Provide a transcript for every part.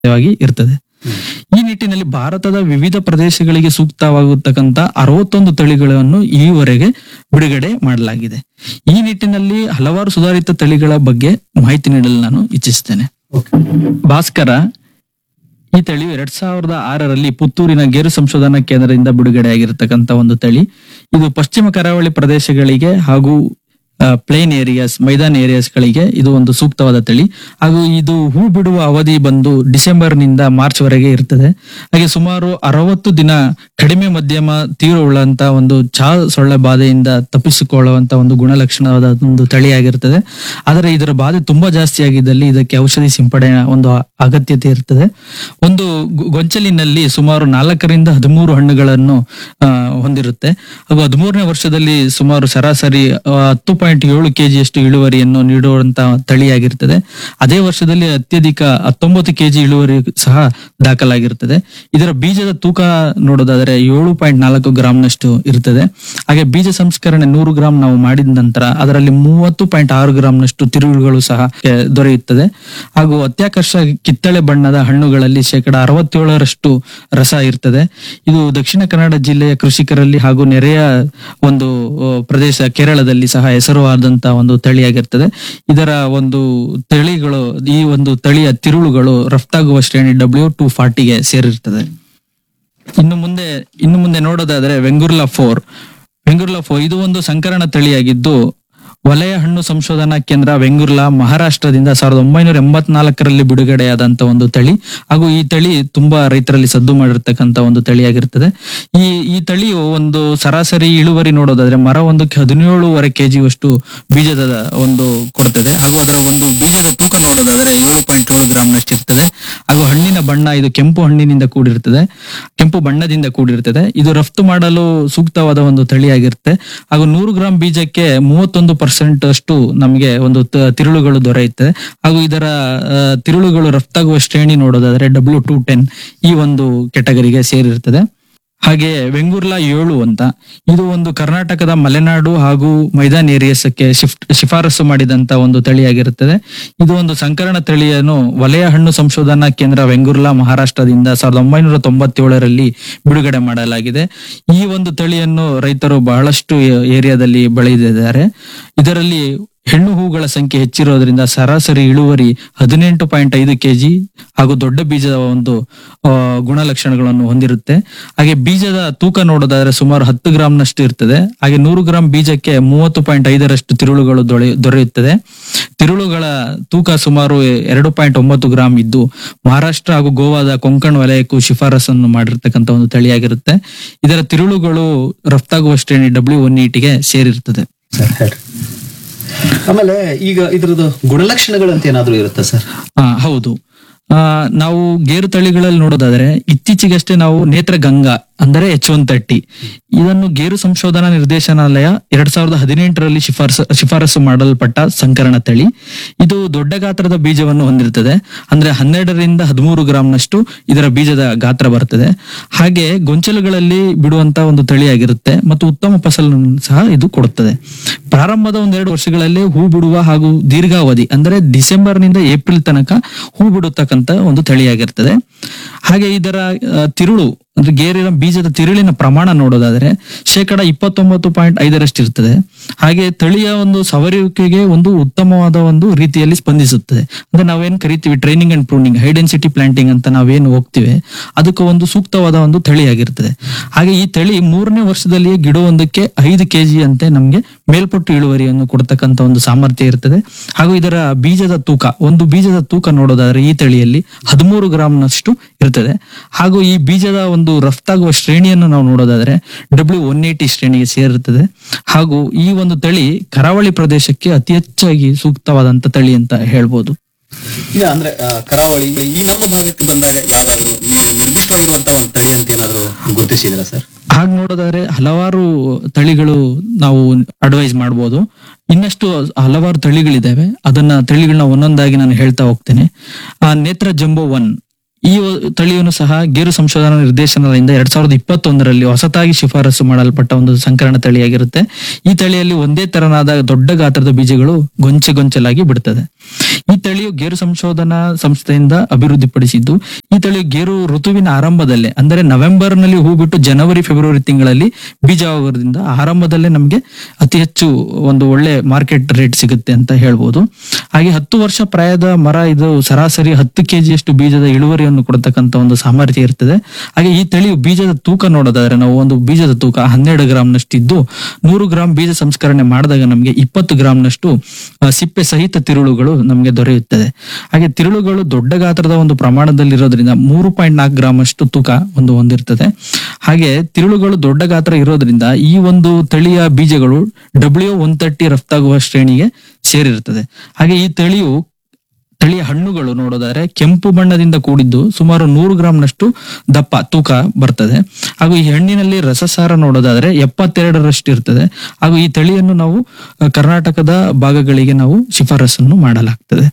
ವಾಗಿ ಇರ್ತದೆ ಈ ನಿಟ್ಟಿನಲ್ಲಿ ಭಾರತದ ವಿವಿಧ ಪ್ರದೇಶಗಳಿಗೆ ಸೂಕ್ತವಾಗತಕ್ಕಂತ ಅರವತ್ತೊಂದು ತಳಿಗಳನ್ನು ಈವರೆಗೆ ಬಿಡುಗಡೆ ಮಾಡಲಾಗಿದೆ ಈ ನಿಟ್ಟಿನಲ್ಲಿ ಹಲವಾರು ಸುಧಾರಿತ ತಳಿಗಳ ಬಗ್ಗೆ ಮಾಹಿತಿ ನೀಡಲು ನಾನು ಇಚ್ಛಿಸುತ್ತೇನೆ ಭಾಸ್ಕರ ಈ ತಳಿಯು ಎರಡ್ ಸಾವಿರದ ಆರರಲ್ಲಿ ಪುತ್ತೂರಿನ ಗೇರು ಸಂಶೋಧನಾ ಕೇಂದ್ರದಿಂದ ಬಿಡುಗಡೆಯಾಗಿರತಕ್ಕಂತ ಒಂದು ತಳಿ ಇದು ಪಶ್ಚಿಮ ಕರಾವಳಿ ಪ್ರದೇಶಗಳಿಗೆ ಹಾಗೂ ಪ್ಲೇನ್ ಏರಿಯಾಸ್ ಮೈದಾನ ಏರಿಯಾಸ್ ಗಳಿಗೆ ಇದು ಒಂದು ಸೂಕ್ತವಾದ ತಳಿ ಹಾಗೂ ಇದು ಹೂ ಬಿಡುವ ಅವಧಿ ಬಂದು ಡಿಸೆಂಬರ್ ನಿಂದ ಮಾರ್ಚ್ ವರೆಗೆ ಇರ್ತದೆ ಹಾಗೆ ಸುಮಾರು ಅರವತ್ತು ದಿನ ಕಡಿಮೆ ಮಧ್ಯಮ ತೀವ್ರವುಳ್ಳಂತ ಒಂದು ಚಾ ಸೊಳ್ಳೆ ಬಾಧೆಯಿಂದ ತಪ್ಪಿಸಿಕೊಳ್ಳುವಂತ ಒಂದು ಗುಣಲಕ್ಷಣವಾದ ಒಂದು ತಳಿಯಾಗಿರ್ತದೆ ಆದರೆ ಇದರ ಬಾಧೆ ತುಂಬಾ ಜಾಸ್ತಿ ಆಗಿದ್ದಲ್ಲಿ ಇದಕ್ಕೆ ಔಷಧಿ ಸಿಂಪಡಣೆ ಒಂದು ಅಗತ್ಯತೆ ಇರ್ತದೆ ಒಂದು ಗೊ- ಗೊಂಚಲಿನಲ್ಲಿ ಸುಮಾರು ನಾಲ್ಕರಿಂದ ಹದಿಮೂರು ಹಣ್ಣುಗಳನ್ನು ಆ, ಹೊಂದಿರುತ್ತೆ ಹಾಗೂ ಹದಿಮೂರನೇ ವರ್ಷದಲ್ಲಿ ಸುಮಾರು ಸರಾಸರಿ ಆ, ಹತ್ತು ಪಾಯಿಂಟ್ ಏಳು ಕೆಜಿಯಷ್ಟು ಇಳುವರಿಯನ್ನು ನೀಡುವಂತ ತಳಿಯಾಗಿರ್ತದೆ ಅದೇ ವರ್ಷದಲ್ಲಿ ಅತ್ಯಧಿಕ ಹತ್ತೊಂಬತ್ತು ಕೆಜಿ ಇಳುವರಿ ಸಹ ದಾಖಲಾಗಿರ್ತದೆ ಇದರ ಬೀಜದ ತೂಕ ನೋಡೋದಾದ್ರೆ ಏಳು ಪಾಯಿಂಟ್ ನಾಲ್ಕು ಗ್ರಾಮ್ನಷ್ಟು ಇರ್ತದೆ ಹಾಗೆ ಬೀಜ ಸಂಸ್ಕರಣೆ ನೂರು ಗ್ರಾಂ ನಾವು ಮಾಡಿದ ನಂತರ ಅದರಲ್ಲಿ ಮೂವತ್ತು ಪಾಯಿಂಟ್ ಆರು ಗ್ರಾಮ್ನಷ್ಟು ತಿರುಳುಗಳು ಸಹ ಕೆ- ದೊರೆಯುತ್ತದೆ ಹಾಗೂ ಅತ್ಯಾಕರ್ಷ ಕಿತ್ತಳೆ ಬಣ್ಣದ ಹಣ್ಣುಗಳಲ್ಲಿ ಶೇಕಡ ಅರವತ್ತೇಳರಷ್ಟು ರಸ ಇರ್ತದೆ ಇದು ದಕ್ಷಿಣ ಕನ್ನಡ ಜಿಲ್ಲೆಯ ಕೃಷಿಕರಲ್ಲಿ ಹಾಗೂ ನೆರೆಯ ಒಂದು ಆ, ಪ್ರದೇಶ ಕೇರಳದಲ್ಲಿ ಸಹ ಹೆಸರುವಾದಂತಹ ಒಂದು ತಳಿಯಾಗಿರ್ತದೆ ಇದರ ಒಂದು ತಳಿಗಳು ಈ ಒಂದು ತಳಿಯ ತಿರುಳುಗಳು ರಫ್ತಾಗುವ ಶ್ರೇಣಿ ಡಬ್ಲ್ಯೂ ಟು ಫಾರ್ಟಿಗೆ ಸೇರಿರ್ತದೆ ಇನ್ನು ಮುಂದೆ ಇನ್ನು ಮುಂದೆ ನೋಡೋದಾದ್ರೆ ವೆಂಗುರ್ಲಾ ಫೋರ್ ವೆಂಗುರ್ಲಾ ಫೋರ್ ಇದು ಒಂದು ಸಂಕರಣ ತಳಿಯಾಗಿದ್ದು ವಲಯ ಹಣ್ಣು ಸಂಶೋಧನಾ ಕೇಂದ್ರ ವೆಂಗುರ್ಲಾ ಮಹಾರಾಷ್ಟ್ರದಿಂದ ಸಾವಿರದ ಒಂಬೈನೂರ ಎಂಬತ್ನಾಲ್ಕರಲ್ಲಿ ಬಿಡುಗಡೆಯಾದಂತ ಒಂದು ತಳಿ ಹಾಗೂ ಈ ತಳಿ ತುಂಬಾ ರೈತರಲ್ಲಿ ಸದ್ದು ಮಾಡಿರ್ತಕ್ಕಂತ ಒಂದು ತಳಿಯಾಗಿರ್ತದೆ ಈ ಈ ತಳಿಯು ಒಂದು ಸರಾಸರಿ ಇಳುವರಿ ನೋಡೋದಾದ್ರೆ ಮರ ಒಂದಕ್ಕೆ ಹದಿನೇಳುವರೆ ಕೆಜಿ ಅಷ್ಟು ಬೀಜದ ಒಂದು ಕೊಡ್ತದೆ ಹಾಗೂ ಅದರ ಒಂದು ಬೀಜದ ತೂಕ ನೋಡೋದಾದ್ರೆ ಏಳು ಪಾಯಿಂಟ್ ಏಳು ಗ್ರಾಮ್ನಷ್ಟು ಇರ್ತದೆ ಹಾಗೂ ಹಣ್ಣಿನ ಬಣ್ಣ ಇದು ಕೆಂಪು ಹಣ್ಣಿನಿಂದ ಕೂಡಿರ್ತದೆ ಕೆಂಪು ಬಣ್ಣದಿಂದ ಕೂಡಿರ್ತದೆ ಇದು ರಫ್ತು ಮಾಡಲು ಸೂಕ್ತವಾದ ಒಂದು ತಳಿಯಾಗಿರುತ್ತೆ ಹಾಗೂ ನೂರು ಗ್ರಾಂ ಬೀಜಕ್ಕೆ ಮೂವತ್ತೊಂದು ಪರ್ಸೆಂಟ್ ಅಷ್ಟು ನಮಗೆ ಒಂದು ತ- ತಿರುಳುಗಳು ದೊರೆಯುತ್ತದೆ ಹಾಗೂ ಇದರ ಆ, ತಿರುಳುಗಳು ರಫ್ತಾಗುವ ಶ್ರೇಣಿ ನೋಡೋದಾದ್ರೆ ಡಬ್ಲ್ಯೂ ಟು ಟೆನ್ ಈ ಒಂದು ಕೆಟಗರಿಗೆ ಸೇರಿರ್ತದೆ ಹಾಗೆ ವೆಂಗುರ್ಲಾ ಏಳು ಅಂತ ಇದು ಒಂದು ಕರ್ನಾಟಕದ ಮಲೆನಾಡು ಹಾಗೂ ಮೈದಾನ್ ಏರಿಯಾಸಕ್ಕೆ ಶಿಫ್ಟ್ ಶಿಫಾರಸು ಮಾಡಿದಂತ ಒಂದು ತಳಿಯಾಗಿರುತ್ತದೆ ಇದು ಒಂದು ಸಂಕರಣ ತಳಿಯನ್ನು ವಲಯ ಹಣ್ಣು ಸಂಶೋಧನಾ ಕೇಂದ್ರ ವೆಂಗುರ್ಲಾ ಮಹಾರಾಷ್ಟ್ರದಿಂದ ಸಾವಿರದ ಒಂಬೈನೂರ ತೊಂಬತ್ತೇಳರಲ್ಲಿ ಬಿಡುಗಡೆ ಮಾಡಲಾಗಿದೆ ಈ ಒಂದು ತಳಿಯನ್ನು ರೈತರು ಬಹಳಷ್ಟು ಏ- ಏರಿಯಾದಲ್ಲಿ ಬೆಳೆದಿದ್ದಾರೆ ಇದರಲ್ಲಿ ಹೆಣ್ಣು ಹೂಗಳ ಸಂಖ್ಯೆ ಹೆಚ್ಚಿರೋದ್ರಿಂದ ಸರಾಸರಿ ಇಳುವರಿ ಹದಿನೆಂಟು ಪಾಯಿಂಟ್ ಐದು ಕೆಜಿ ಹಾಗೂ ದೊಡ್ಡ ಬೀಜದ ಒಂದು ಆ, ಗುಣಲಕ್ಷಣಗಳನ್ನು ಹೊಂದಿರುತ್ತೆ ಹಾಗೆ ಬೀಜದ ತೂಕ ನೋಡೋದಾದ್ರೆ ಸುಮಾರು ಹತ್ತು ಗ್ರಾಮ್ನಷ್ಟು ಇರ್ತದೆ ಹಾಗೆ ನೂರು ಗ್ರಾಂ ಬೀಜಕ್ಕೆ ಮೂವತ್ತು ಪಾಯಿಂಟ್ ಐದರಷ್ಟು ತಿರುಳುಗಳು ದೊಳೆ- ದೊರೆಯುತ್ತದೆ ತಿರುಳುಗಳ ತೂಕ ಸುಮಾರು ಎರಡು ಪಾಯಿಂಟ್ ಒಂಬತ್ತು ಗ್ರಾಂ ಇದ್ದು ಮಹಾರಾಷ್ಟ್ರ ಹಾಗೂ ಗೋವಾದ ಕೊಂಕಣ್ ವಲಯಕ್ಕೂ ಶಿಫಾರಸನ್ನು ಮಾಡಿರ್ತಕ್ಕಂಥ ಒಂದು ತಳಿಯಾಗಿರುತ್ತೆ ಇದರ ತಿರುಳುಗಳು ರಫ್ತಾಗುವ ಶ್ರೇಣಿ ಡಬ್ಲ್ಯೂ ಒನ್ ಗೆ ಸೇರಿರ್ತದೆ ಸರ್ ಹೇಳ್ರಿ ಆಮೇಲೆ ಈಗ ಇದ್ರದ್ದು ಗುಣಲಕ್ಷಣಗಳು ಅಂತ ಏನಾದ್ರೂ ಇರುತ್ತಾ ಸರ್ ಆ, ಹೌದು ಆ, ನಾವು ಗೇರು ತಳಿಗಳಲ್ಲಿ ನೋಡೋದಾದ್ರೆ ಇತ್ತೀಚೆಗಷ್ಟೇ ನಾವು ನೇತ್ರಗಂಗಾ ಅಂದರೆ ಎಚ್ ಒನ್ ತರ್ಟಿ ಇದನ್ನು ಗೇರು ಸಂಶೋಧನಾ ನಿರ್ದೇಶನಾಲಯ ಎರಡ್ ಸಾವಿರದ ಹದಿನೆಂಟರಲ್ಲಿ ಶಿಫಾರಸು ಶಿಫಾರಸು ಮಾಡಲ್ಪಟ್ಟ ಸಂಕರಣ ತಳಿ ಇದು ದೊಡ್ಡ ಗಾತ್ರದ ಬೀಜವನ್ನು ಹೊಂದಿರುತ್ತದೆ ಅಂದ್ರೆ ಹನ್ನೆರಡರಿಂದ ಹದಿಮೂರು ಗ್ರಾಂನಷ್ಟು ಇದರ ಬೀಜದ ಗಾತ್ರ ಬರ್ತದೆ ಹಾಗೆ ಗೊಂಚಲುಗಳಲ್ಲಿ ಬಿಡುವಂತ ಒಂದು ತಳಿಯಾಗಿರುತ್ತೆ ಮತ್ತು ಉತ್ತಮ ಫಸಲನ್ನು ಸಹ ಇದು ಕೊಡುತ್ತದೆ ಪ್ರಾರಂಭದ ಒಂದೆರಡು ವರ್ಷಗಳಲ್ಲಿ ಹೂ ಬಿಡುವ ಹಾಗೂ ದೀರ್ಘಾವಧಿ ಅಂದ್ರೆ ಡಿಸೆಂಬರ್ ನಿಂದ ಏಪ್ರಿಲ್ ತನಕ ಹೂ ಬಿಡುತ್ತಕ್ಕಂತ ಒಂದು ತಳಿಯಾಗಿರ್ತದೆ ಹಾಗೆ ಇದರ ಆ, ತಿರುಳು ಅಂದ್ರೆ ಗೇರಿನ ಬೀಜದ ತಿರುಳಿನ ಪ್ರಮಾಣ ನೋಡೋದಾದ್ರೆ ಶೇಕಡ ಇಪ್ಪತ್ತೊಂಬತ್ತು ಪಾಯಿಂಟ್ ಐದರಷ್ಟು ಇರ್ತದೆ ಹಾಗೆ ತಳಿಯ ಒಂದು ಸವರುವಿಕೆಗೆ ಒಂದು ಉತ್ತಮವಾದ ಒಂದು ರೀತಿಯಲ್ಲಿ ಸ್ಪಂದಿಸುತ್ತದೆ ಅಂದ್ರೆ ನಾವೇನ್ ಕರಿತೀವಿ training and pruning high density planting ಅಂತ ನಾವೇನು ಹೋಗ್ತಿವಿ ಅದಕ್ಕೆ ಒಂದು ಸೂಕ್ತವಾದ ಒಂದು ತಳಿಯಾಗಿರ್ತದೆ ಹಾಗೆ ಈ ತಳಿ ಮೂರನೇ ವರ್ಷದಲ್ಲಿಯೇ ಗಿಡವೊಂದಕ್ಕೆ ಐದು ಕೆಜಿ ಅಂತೆ ನಮ್ಗೆ ಮೇಲ್ಪಟ್ಟು ಇಳುವರಿಯನ್ನು ಕೊಡ್ತಕ್ಕಂತ ಒಂದು ಸಾಮರ್ಥ್ಯ ಇರ್ತದೆ ಹಾಗೂ ಇದರ ಬೀಜದ ತೂಕ ಒಂದು ಬೀಜದ ತೂಕ ನೋಡೋದಾದ್ರೆ ಈ ತಳಿಯಲ್ಲಿ ಹದಿಮೂರು ಗ್ರಾಮ್ನಷ್ಟು ಇರ್ತದೆ ಹಾಗೂ ಈ ಬೀಜದ ಒಂದು ರಫ್ತಾಗುವ ಶ್ರೇಣಿಯನ್ನು ನಾವು ನೋಡೋದಾದ್ರೆ ಡಬ್ಲ್ಯೂ ಒನ್ ಏಟಿ ಶ್ರೇಣಿಗೆ ಸೇರಿರುತ್ತದೆ ಹಾಗೂ ಈ ಒಂದು ತಳಿ ಕರಾವಳಿ ಪ್ರದೇಶಕ್ಕೆ ಅತಿ ಹೆಚ್ಚಾಗಿ ಸೂಕ್ತವಾದಂತ ತಳಿ ಅಂತ ಹೇಳ್ಬೋದು ಈಗ ಅಂದ್ರೆ ಆ, ಕರಾವಳಿ ಈ ನಮ್ಮ ಭಾಗಕ್ಕೆ ಬಂದಾಗ ಯಾವ್ದಾದ್ರು ನೀವು ನಿರ್ದಿಷ್ಟವಾಗಿರುವಂತ ಒಂದು ತಳಿ ಅಂತ ಏನಾದ್ರು ಗುರುತಿಸಿದಿರಾ ಸರ್ ಹಾಗೆ ನೋಡೋದಾದ್ರೆ ಹಲವಾರು ತಳಿಗಳು ನಾವು ಅಡ್ವೈಸ್ ಮಾಡ್ಬೋದು ಇನ್ನಷ್ಟು ಹಲವಾರು ತಳಿಗಳಿದಾವೆ ಅದನ್ನ ತಳಿಗಳನ್ನ ಒಂದೊಂದಾಗಿ ನಾನು ಹೇಳ್ತಾ ಹೋಗ್ತೇನೆ ಆ ನೇತ್ರ ಜಂಬೋ ಒನ್ ಈ ತಳಿಯನ್ನು ಸಹ ಗೇರು ಸಂಶೋಧನಾ ನಿರ್ದೇಶನಾಲಯದಿಂದ ಎರಡ್ ಸಾವಿರದ ಇಪ್ಪತ್ತೊಂದರಲ್ಲಿ ಹೊಸತಾಗಿ ಶಿಫಾರಸು ಮಾಡಲ್ಪಟ್ಟ ಒಂದು ಸಂಕರಣ ತಳಿಯಾಗಿರುತ್ತೆ ಈ ತಳಿಯಲ್ಲಿ ಒಂದೇ ತರನಾದ ದೊಡ್ಡ ಗಾತ್ರದ ಬೀಜಗಳು ಗೊಂಚೆ ಗೊಂಚಲಾಗಿ ಬಿಡುತ್ತದೆ ಈ ತಳಿಯು ಗೇರು ಸಂಶೋಧನಾ ಸಂಸ್ಥೆಯಿಂದ ಅಭಿವೃದ್ಧಿಪಡಿಸಿದ್ದು ಈ ತಳಿಯು ಗೇರು ಋತುವಿನ ಆರಂಭದಲ್ಲೇ ಅಂದರೆ ನವೆಂಬರ್ ನಲ್ಲಿ ಹೂ ಬಿಟ್ಟು ಜನವರಿ ಫೆಬ್ರವರಿ ತಿಂಗಳಲ್ಲಿ ಬೀಜ ಆಗೋದ್ರಿಂದ ಆರಂಭದಲ್ಲೇ ನಮಗೆ ಅತಿ ಹೆಚ್ಚು ಒಂದು ಒಳ್ಳೆ ಮಾರ್ಕೆಟ್ ರೇಟ್ ಸಿಗುತ್ತೆ ಅಂತ ಹೇಳ್ಬೋದು ಹಾಗೆ ಹತ್ತು ವರ್ಷ ಪ್ರಾಯದ ಮರ ಇದು ಸರಾಸರಿ ಹತ್ತು ಕೆಜಿಯಷ್ಟು ಬೀಜದ ಇಳುವರಿಯನ್ನು ಕೊಡತಕ್ಕಂತ ಒಂದು ಸಾಮರ್ಥ್ಯ ಇರ್ತದೆ ಹಾಗೆ ಈ ತಳಿಯು ಬೀಜದ ತೂಕ ನೋಡೋದಾದ್ರೆ ನಾವು ಒಂದು ಬೀಜದ ತೂಕ ಹನ್ನೆರಡು ಗ್ರಾಮ್ನಷ್ಟು ಇದ್ದು ನೂರು ಗ್ರಾಂ ಬೀಜ ಸಂಸ್ಕರಣೆ ಮಾಡಿದಾಗ ನಮಗೆ ಇಪ್ಪತ್ತು ಗ್ರಾಮ್ನಷ್ಟು ಆ, ಸಿಪ್ಪೆ ಸಹಿತ ತಿರುಳುಗಳು ನಮಗೆ ದೊರೆಯುತ್ತದೆ ಹಾಗೆ ತಿರುಳುಗಳು ದೊಡ್ಡ ಗಾತ್ರದ ಒಂದು ಪ್ರಮಾಣದಲ್ಲಿ ಇರೋದ್ರಿಂದ ಮೂರು ಪಾಯಿಂಟ್ ನಾಲ್ಕು ಗ್ರಾಮ್ ಅಷ್ಟು ತೂಕ ಒಂದು ಹೊಂದಿರ್ತದೆ ಹಾಗೆ ತಿರುಳುಗಳು ದೊಡ್ಡ ಗಾತ್ರ ಇರೋದ್ರಿಂದ ಈ ಒಂದು ತಳಿಯ ಬೀಜಗಳು ಡಬ್ಲ್ಯೂ ಒನ್ ತರ್ಟಿ ರಫ್ತಾಗುವ ಶ್ರೇಣಿಗೆ ಸೇರಿರುತ್ತದೆ ಹಾಗೆ ಈ ತಳಿಯು ತಳಿಯ ಹಣ್ಣುಗಳು ನೋಡೋದಾದ್ರೆ ಕೆಂಪು ಬಣ್ಣದಿಂದ ಕೂಡಿದ್ದು ಸುಮಾರು ನೂರು ಗ್ರಾಂನಷ್ಟು ದಪ್ಪ ತೂಕ ಬರ್ತದೆ ಹಾಗೂ ಈ ಹಣ್ಣಿನಲ್ಲಿ ರಸಸಾರ ನೋಡೋದಾದ್ರೆ ಎಪ್ಪತ್ತೆರಡರಷ್ಟು ಇರ್ತದೆ ಹಾಗೂ ಈ ತಳಿಯನ್ನು ನಾವು ಅಹ್, ಕರ್ನಾಟಕದ ಭಾಗಗಳಿಗೆ ನಾವು ಶಿಫಾರಸನ್ನು ಮಾಡಲಾಗ್ತದೆ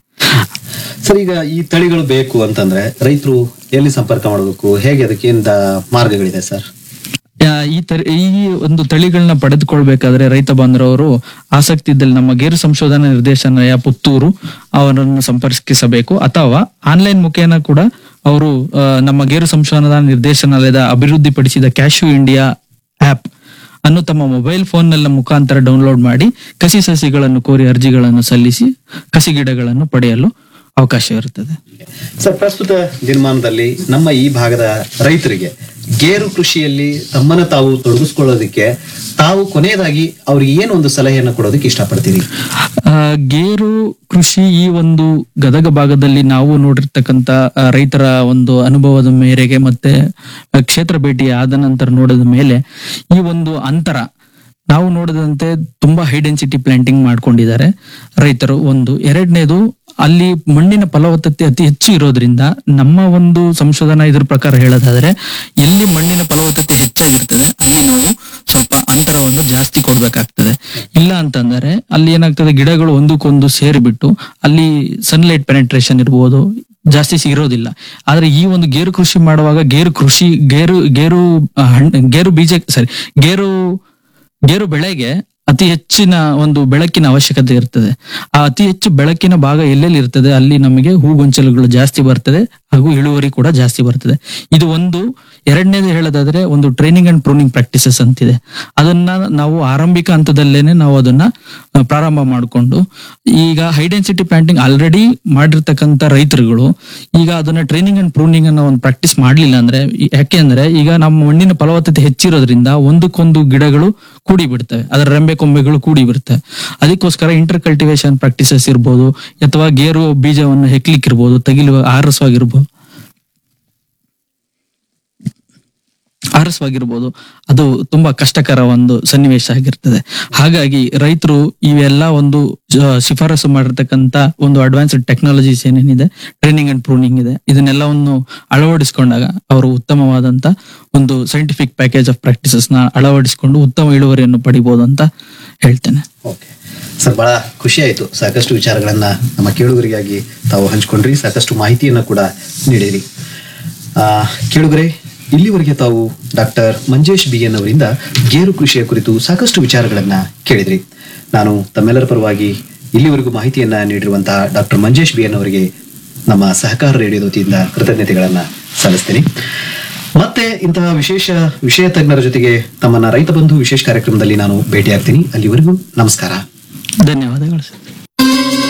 ಸರ್ ಈಗ ಈ ತಳಿಗಳು ಬೇಕು ಅಂತಂದ್ರೆ ರೈತರು ಎಲ್ಲಿ ಸಂಪರ್ಕ ಮಾಡಬೇಕು ಹೇಗೆ ಅದಕ್ಕೆ ಏನ್ ದ- ಮಾರ್ಗಗಳಿದೆ ಸರ್ ಆ, ಈ ತರ ಈ ಒಂದು ತಳಿಗಳನ್ನ ಪಡೆದುಕೊಳ್ಬೇಕಾದ್ರೆ ರೈತ ಬಾಂಧವರು ಆಸಕ್ತಿ ಇದ್ದಲ್ಲಿ ನಮ್ಮ ಗೇರು ಸಂಶೋಧನಾ ನಿರ್ದೇಶನಾಲಯ ಪುತ್ತೂರು ಅವರನ್ನು ಸಂಪರ್ಕಿಸಬೇಕು ಅಥವಾ ಆನ್ಲೈನ್ ಮುಖೇನ ಕೂಡ ಅವರು ಆ, ನಮ್ಮ ಗೇರು ಸಂಶೋಧನಾ ನಿರ್ದೇಶನಾಲಯದ ಅಭಿವೃದ್ಧಿಪಡಿಸಿದ ಕ್ಯಾಶ್ಯೂ ಇಂಡಿಯಾ ಆಪ್ ಅನ್ನು ತಮ್ಮ ಮೊಬೈಲ್ ಫೋನ್ ನ ಮುಖಾಂತರ ಡೌನ್ಲೋಡ್ ಮಾಡಿ ಕಸಿ ಸಸಿಗಳನ್ನು ಕೋರಿ ಅರ್ಜಿಗಳನ್ನು ಸಲ್ಲಿಸಿ ಕಸಿ ಗಿಡಗಳನ್ನು ಪಡೆಯಲು ಅವಕಾಶ ಇರುತ್ತದೆ ಸರ್ ಪ್ರಸ್ತುತ ದಿನಮಾನದಲ್ಲಿ ನಮ್ಮ ಈ ಭಾಗದ ರೈತರಿಗೆ ಗೇರು ಕೃಷಿಯಲ್ಲಿ ತಮ್ಮನ್ನ ತಾವು ತೊಡಗಿಸ್ಕೊಳ್ಳೋದಕ್ಕೆ ತಾವು ಕೊನೆಯದಾಗಿ ಅವ್ರಿಗೆ ಏನು ಒಂದು ಸಲಹೆಯನ್ನು ಕೊಡೋದಕ್ಕೆ ಇಷ್ಟಪಡ್ತೀರಿ ಆ, ಗೇರು ಕೃಷಿ ಈ ಒಂದು ಗದಗ ಭಾಗದಲ್ಲಿ ನಾವು ನೋಡಿರ್ತಕ್ಕಂತ ಆ, ರೈತರ ಒಂದು ಅನುಭವದ ಮೇರೆಗೆ ಮತ್ತೆ ಆ, ಕ್ಷೇತ್ರ ಭೇಟಿ ಆದ ನಂತರ ನೋಡಿದ ಮೇಲೆ ಈ ಒಂದು ಅಂತರ ನಾವು ನೋಡಿದಂತೆ ತುಂಬಾ ಹೈ ಡೆನ್ಸಿಟಿ ಪ್ಲಾಂಟಿಂಗ್ ಮಾಡ್ಕೊಂಡಿದ್ದಾರೆ ರೈತರು ಒಂದು ಎರಡನೇದು ಅಲ್ಲಿ ಮಣ್ಣಿನ ಫಲವತ್ತತೆ ಅತಿ ಹೆಚ್ಚು ಇರೋದ್ರಿಂದ ನಮ್ಮ ಒಂದು ಸಂಶೋಧನಾ ಇದ್ರ ಪ್ರಕಾರ ಹೇಳೋದಾದ್ರೆ ಎಲ್ಲಿ ಮಣ್ಣಿನ ಫಲವತ್ತತೆ ಹೆಚ್ಚಾಗಿರ್ತದೆ ಅಲ್ಲಿ ನಾವು ಸ್ವಲ್ಪ ಅಂತರವನ್ನು ಜಾಸ್ತಿ ಕೊಡ್ಬೇಕಾಗ್ತದೆ ಇಲ್ಲ ಅಂತಂದರೆ ಅಲ್ಲಿ ಏನಾಗ್ತದೆ ಗಿಡಗಳು ಒಂದಕ್ಕೊಂದು ಸೇರಿಬಿಟ್ಟು ಅಲ್ಲಿ ಸನ್ಲೈಟ್ ಪೆನೆಟ್ರೇಷನ್ ಇರ್ಬೋದು ಜಾಸ್ತಿ ಸಿಗಿರೋದಿಲ್ಲ ಆದ್ರೆ ಈ ಒಂದು ಗೇರು ಕೃಷಿ ಮಾಡುವಾಗ ಗೇರು ಕೃಷಿ ಗೇರು ಗೇರು ಆ, ಹಣ್ಣು ಗೇರು ಬೀಜ ಸಾರಿ ಗೇರು ಗೇರು ಬೆಳೆಗೆ ಅತಿ ಹೆಚ್ಚಿನ ಒಂದು ಬೆಳಕಿನ ಅವಶ್ಯಕತೆ ಇರ್ತದೆ ಆ ಅತಿ ಹೆಚ್ಚು ಬೆಳಕಿನ ಭಾಗ ಎಲ್ಲೆಲ್ಲಿ ಇರ್ತದೆ ಅಲ್ಲಿ ನಮಗೆ ಹೂಗೊಂಚಲುಗಳು ಜಾಸ್ತಿ ಬರ್ತದೆ ಹಾಗೂ ಇಳುವರಿ ಕೂಡ ಜಾಸ್ತಿ ಬರ್ತದೆ ಇದು ಒಂದು ಎರಡನೇದು ಹೇಳೋದಾದ್ರೆ ಒಂದು ಟ್ರೈನಿಂಗ್ ಅಂಡ್ ಪ್ರೂನಿಂಗ್ ಪ್ರಾಕ್ಟೀಸಸ್ ಅಂತಿದೆ ಅದನ್ನ ನಾವು ಆರಂಭಿಕ ಹಂತದಲ್ಲೇನೆ ನಾವು ಅದನ್ನ ಆ, ಪ್ರಾರಂಭ ಮಾಡಿಕೊಂಡು ಈಗ ಹೈ ಡೆನ್ಸಿಟಿ ಪ್ಲಾಂಟಿಂಗ್ ಆಲ್ರೆಡಿ ಮಾಡಿರ್ತಕ್ಕಂಥ ರೈತರುಗಳು ಈಗ ಅದನ್ನ ಟ್ರೈನಿಂಗ್ ಅಂಡ್ ಪ್ರೂನಿಂಗ್ ಅನ್ನ ಒಂದು ಪ್ರಾಕ್ಟೀಸ್ ಮಾಡ್ಲಿಲ್ಲ ಅಂದ್ರೆ ಈ- ಯಾಕೆಂದ್ರೆ ಈಗ ನಮ್ಮ ಮಣ್ಣಿನ ಫಲವತ್ತತೆ ಹೆಚ್ಚಿರೋದ್ರಿಂದ ಒಂದಕ್ಕೊಂದು ಗಿಡಗಳು ಕೂಡಿ ಬಿಡ್ತವೆ ಅದರ ರೆಂಬೆ ಕೊಂಬೆಗಳು ಕೂಡಿ ಬಿಡ್ತವೆ ಅದಕ್ಕೋಸ್ಕರ ಇಂಟರ್ ಕಲ್ಟಿವೇಶನ್ ಪ್ರಾಕ್ಟೀಸಸ್ ಇರ್ಬೋದು ಅಥವಾ ಗೇರು ಬೀಜವನ್ನು ಹೆಕ್ಲಿಕ್ ಇರ್ಬೋದು ತಗಿಲು ಆರಸವಾಗಿರ್ಬೋದು ಆರಸವಾಗಿರ್ಬೋದು ಅದು ತುಂಬಾ ಕಷ್ಟಕರ ಒಂದು ಸನ್ನಿವೇಶ ಆಗಿರ್ತದೆ ಹಾಗಾಗಿ ರೈತರು ಇವೆಲ್ಲ ಒಂದು ಜ- ಶಿಫಾರಸು ಮಾಡಿರ್ತಕ್ಕಂತ ಒಂದು ಅಡ್ವಾನ್ಸ್ಡ್ ಟೆಕ್ನಾಲಜೀಸ್ ಏನೇನಿದೆ ಟ್ರೈನಿಂಗ್ ಅಂಡ್ ಪ್ರೂನಿಂಗ್ ಇದೆ ಇದನ್ನೆಲ್ಲವನ್ನು ಅಳವಡಿಸಿಕೊಂಡಾಗ ಅವರು ಉತ್ತಮವಾದಂತ ಒಂದು ಸೈಂಟಿಫಿಕ್ ಪ್ಯಾಕೇಜ್ ಆಫ್ ಪ್ರಾಕ್ಟೀಸಸ್ ನ ಅಳವಡಿಸಿಕೊಂಡು ಉತ್ತಮ ಇಳುವರಿಯನ್ನು ಪಡಿಬಹುದು ಅಂತ ಹೇಳ್ತೇನೆ ಓಕೆ ಸರ್ ಬಹಳ ಖುಷಿ ಆಯ್ತು ಸಾಕಷ್ಟು ವಿಚಾರಗಳನ್ನ ನಮ್ಮ ಕೇಳುಗರಿಗಾಗಿ ತಾವು ಹಂಚ್ಕೊಂಡ್ರಿ ಸಾಕಷ್ಟು ಮಾಹಿತಿಯನ್ನ ಕೂಡ ನೀಡಿರಿ ಆ, ಕೇಳುಗರೆ ಇಲ್ಲಿವರೆಗೆ ತಾವು ಡಾಕ್ಟರ್ ಮಂಜೇಶ್ ಬಿ ಎನ್ ಅವರಿಂದ ಗೇರು ಕೃಷಿಯ ಕುರಿತು ಸಾಕಷ್ಟು ವಿಚಾರಗಳನ್ನ ಕೇಳಿದ್ರಿ ನಾನು ತಮ್ಮೆಲ್ಲರ ಪರವಾಗಿ ಇಲ್ಲಿವರೆಗೂ ಮಾಹಿತಿಯನ್ನ ನೀಡಿರುವಂತಹ ಡಾಕ್ಟರ್ ಮಂಜೇಶ್ ಬಿ ಎನ್ ಅವರಿಗೆ ನಮ್ಮ ಸಹಕಾರ ರೇಡಿಯೋದ ವತಿಯಿಂದ ಕೃತಜ್ಞತೆಗಳನ್ನ ಸಲ್ಲಿಸ್ತೀನಿ ಮತ್ತೆ ಇಂತಹ ವಿಶೇಷ ವಿಷಯ ತಜ್ಞರ ಜೊತೆಗೆ ತಮ್ಮನ್ನ ರೈತ ಬಂಧು ವಿಶೇಷ ಕಾರ್ಯಕ್ರಮದಲ್ಲಿ ನಾನು ಭೇಟಿಯಾಗ್ತೀನಿ ಅಲ್ಲಿವರೆಗೂ ನಮಸ್ಕಾರ ಧನ್ಯವಾದಗಳು ಸರ್